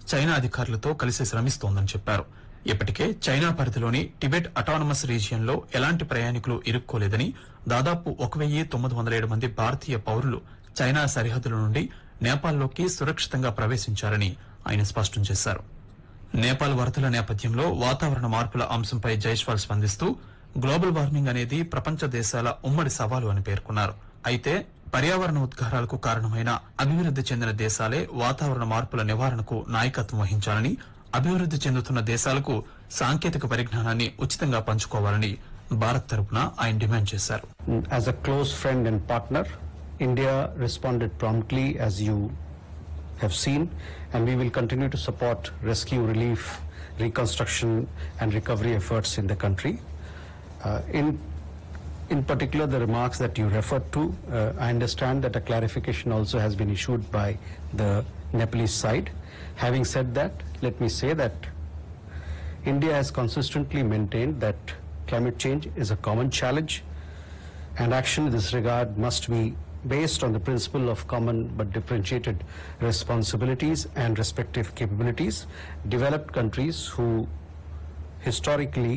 China అధికారులతో కలిసి శ్రమిస్తోందని చెప్పారు ఇప్పటికే చైనా పరిధిలోని టిబెట్ అటానమస్ రీజియన్లో ఎలాంటి ప్రయాణికులు ఇరుక్కోలేదని దాదాపు ఒక వెయ్యి తొమ్మిది వందల ఏడు మంది భారతీయ పౌరులు చైనా సరిహద్దుల నుండి నేపాల్లోకి సురక్షితంగా ప్రవేశించారని ఆయన స్పష్టం చేశారు నేపాల్ వరదల నేపథ్యంలో వాతావరణ మార్పుల అంశంపై జైస్వాల్ స్పందిస్తూ గ్లోబల్ వార్మింగ్ అనేది ప్రపంచ దేశాల ఉమ్మడి సవాలు అని పేర్కొన్నారు అయితే పర్యావరణ ఉద్గారాలకు కారణమైన అభివృద్ది చెందిన దేశాలే వాతావరణ మార్పుల నివారణకు నాయకత్వం వహించాలని అభివృద్ది చెందుతున్న దేశాలకు సాంకేతిక పరిజ్ఞానాన్ని ఉచితంగా పంచుకోవాలని భారత్ తరపున ఆయన డిమాండ్ చేశారు As a close friend and partner, India responded promptly, as you have seen, and we will continue to support rescue, relief, reconstruction, and recovery efforts in the country. Uh, in in particular, the remarks that you referred to, uh, I understand that a clarification also has been issued by the Nepalese side. Having said that, let me say that India has consistently maintained that climate change is a common challenge and action in this regard must be based on the principle of common but differentiated responsibilities and respective capabilities. Developed countries who historically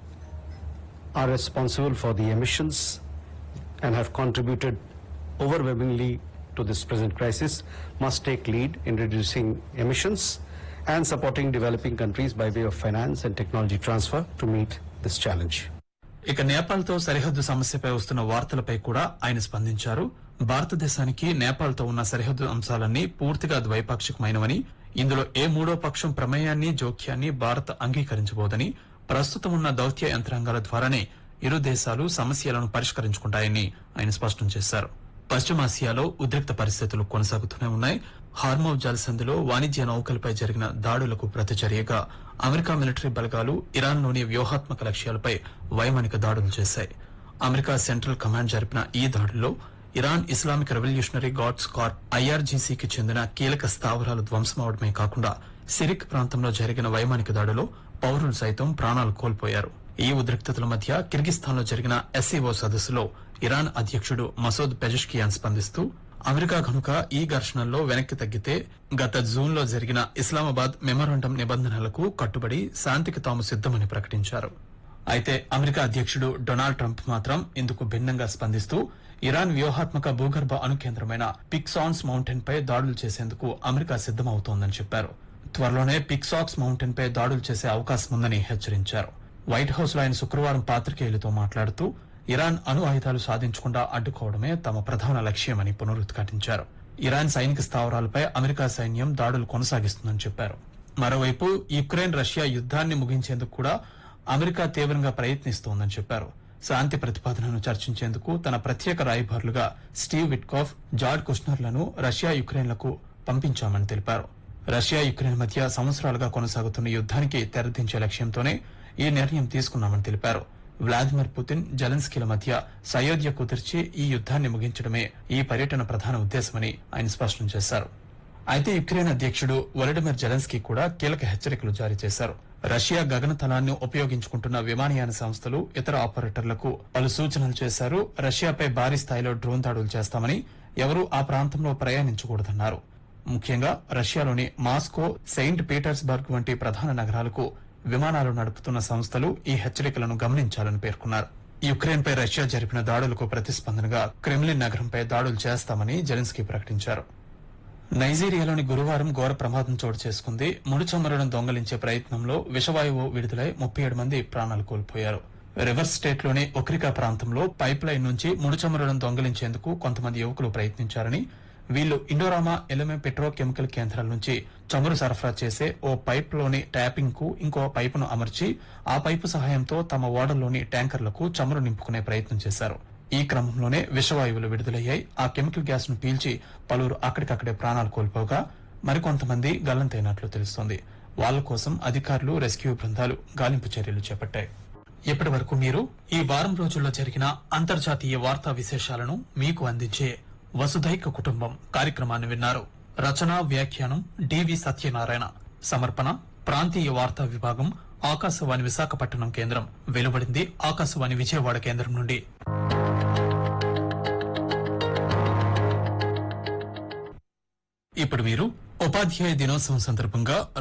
are responsible for the emissions and have contributed overwhelmingly to this present crisis must take lead in reducing emissions and supporting developing countries by way of finance and technology transfer to meet this challenge. ఇక నేపాల్తో సరిహద్దు సమస్యపై వస్తున్న వార్తలపై కూడా ఆయన స్పందించారు భారతదేశానికి నేపాల్తో ఉన్న సరిహద్దు అంశాలన్నీ పూర్తిగా ద్వైపాక్షికమైనవని ఇందులో ఏ మూడో పక్షం ప్రమేయాన్ని జోక్యాన్ని భారత్ అంగీకరించబోదని ప్రస్తుతం ఉన్న దౌత్య యంత్రాంగాల ద్వారానే ఇరు దేశాలు సమస్యలను పరిష్కరించుకుంటాయని ఆయన స్పష్టం చేశారు పశ్చిమాసియాలో ఉద్రిక్త పరిస్థితులు కొనసాగుతూనే ఉన్నాయి హార్మోవ్ జలసంధిలో వాణిజ్య నౌకలపై జరిగిన దాడులకు ప్రతిచర్యగా అమెరికా మిలిటరీ బలగాలు ఇరాన్లోని వ్యూహాత్మక లక్ష్యాలపై వైమానిక దాడులు చేశాయి అమెరికా సెంట్రల్ కమాండ్ జరిపిన ఈ దాడుల్లో Iran Islamic revolutionary guards corps ఐఆర్జీసీకి చెందిన కీలక స్థావరాలు ధ్వంసమవడమే కాకుండా సిరిక్ ప్రాంతంలో జరిగిన వైమానిక దాడిలో పౌరులు సైతం ప్రాణాలు కోల్పోయారు ఈ ఉద్రిక్తతల మధ్య కిర్గిస్థాన్ లో జరిగిన ఎస్సీఓ సదస్సులో ఇరాన్ అధ్యక్షుడు మసూద్ పెజష్కియాన్ స్పందిస్తూ అమెరికా కనుక ఈ ఘర్షణల్లో వెనక్కి తగ్గితే గత జూన్ లో జరిగిన ఇస్లామాబాద్ మెమోరాండం నిబంధనలకు కట్టుబడి శాంతికి తాము సిద్దమని ప్రకటించారు అయితే అమెరికా అధ్యక్షుడు డొనాల్డ్ ట్రంప్ మాత్రం ఇందుకు భిన్నంగా స్పందిస్తూ ఇరాన్ వ్యూహాత్మక భూగర్భ అణుకేంద్రమైన పిక్సాన్స్ మౌంటైన్ పై దాడులు చేసేందుకు అమెరికా సిద్దమవుతోందని చెప్పారు త్వరలోనే పిక్సాక్స్ మౌంటైన్ పై దాడులు చేసే అవకాశం ఉందని హెచ్చరించారు వైట్ హౌస్ లో ఆయన శుక్రవారం పాత్రికేయులతో మాట్లాడుతూ ఇరాన్ అణు ఆయుధాలు సాధించకుండా అడ్డుకోవడమే తమ ప్రధాన లక్ష్యమని పునరుద్ఘాటించారు ఇరాన్ సైనిక స్థావరాలపై అమెరికా సైన్యం దాడులు కొనసాగిస్తుందని చెప్పారు మరోవైపు యుక్రెయిన్ రష్యా యుద్ధాన్ని ముగించేందుకు కూడా అమెరికా తీవ్రంగా ప్రయత్నిస్తోందని చెప్పారు శాంతి ప్రతిపాదనను చర్చించేందుకు తన ప్రత్యేక రాయబారులుగా స్టీవ్ విట్కాఫ్ జార్డ్ కుష్నర్లను రష్యా యుక్రెయిన్లకు పంపించామని తెలిపారు రష్యా యుక్రెయిన్ మధ్య సంవత్సరాలుగా కొనసాగుతున్న యుద్ధానికి తెరదించే లక్ష్యంతోనే ఈ నిర్ణయం తీసుకున్నామని తెలిపారు వ్లాదిమిర్ పుతిన్ జెలెన్స్కీల మధ్య సయోధ్య కుదిర్చి ఈ యుద్ధాన్ని ముగించడమే ఈ పర్యటన ప్రధాన ఉద్దేశమని ఆయన స్పష్టం చేశారు అయితే యుక్రెయిన్ అధ్యక్షుడు వొలడిమిర్ జెలెన్స్కీ కూడా కీలక హెచ్చరికలు జారీ చేశారు రష్యా గగనతలాన్ని ఉపయోగించుకుంటున్న విమానయాన సంస్థలు ఇతర ఆపరేటర్లకు పలు సూచనలు చేశారు రష్యాపై భారీ స్థాయిలో డ్రోన్ దాడులు చేస్తామని ఎవరూ ఆ ప్రాంతంలో ప్రయాణించకూడదన్నారు ముఖ్యంగా రష్యాలోని మాస్కో సెయింట్ పీటర్స్బర్గ్ వంటి ప్రధాన నగరాలకు విమానాలు నడుపుతున్న సంస్థలు ఈ హెచ్చరికలను గమనించాలని పేర్కొన్నారు యుక్రెయిన్ పై రష్యా జరిపిన దాడులకు ప్రతిస్పందనగా క్రెమ్లిన్ నగరంపై దాడులు చేస్తామని జెలెన్స్కీ ప్రకటించారు నైజీరియాలోని గురువారం ఘోర ప్రమాదం చోటు చేసుకుంది ముడి చమురును దొంగలించే ప్రయత్నంలో విషవాయువు విడుదలై ముప్పై ఏడు మంది ప్రాణాలు కోల్పోయారు రివర్స్ స్టేట్ లోని ఒక్రికా ప్రాంతంలో పైప్ లైన్ నుంచి ముడి చమురును దొంగలించేందుకు కొంతమంది యువకులు ప్రయత్నించారని వీళ్లు ఇండోరామా ఎలిమె పెట్రోకెమికల్ కేంద్రాల నుంచి చమురు సరఫరా చేసే ఓ పైప్ లోని ట్యాపింగ్ కు ఇంకో పైపును అమర్చి ఆ పైపు సహాయంతో తమ ఓడల్లోని ట్యాంకర్లకు చమురు నింపుకునే ప్రయత్నం చేశారు ఈ క్రమంలోనే విషవాయువులు విడుదలయ్యాయి ఆ కెమికల్ గ్యాస్ ను పీల్చి పలువురు అక్కడికక్కడే ప్రాణాలు కోల్పోగా మరికొంతమంది గల్లంతైనట్లు తెలుస్తోంది వాళ్ల కోసం అధికారులు రెస్క్యూ బృందాలు గాలింపు చర్యలు చేపట్టాయి ఇప్పటి వరకు మీరు ఈ వారం రోజుల్లో జరిగిన అంతర్జాతీయ వార్తా విశేషాలను మీకు అందించే వసుధైక కుటుంబం కార్యక్రమాన్ని విన్నారు రచన వ్యాఖ్యానం డివి సత్యనారాయణ సమర్పణ ప్రాంతీయ వార్తా విభాగం ఆకాశవాణి విశాఖపట్నం కేంద్రం వెలువడింది ఆకాశవాణి విజయవాడ కేంద్రం నుండి ఇప్పుడు మీరు ఉపాధ్యాయ దినోత్సవం సందర్భంగా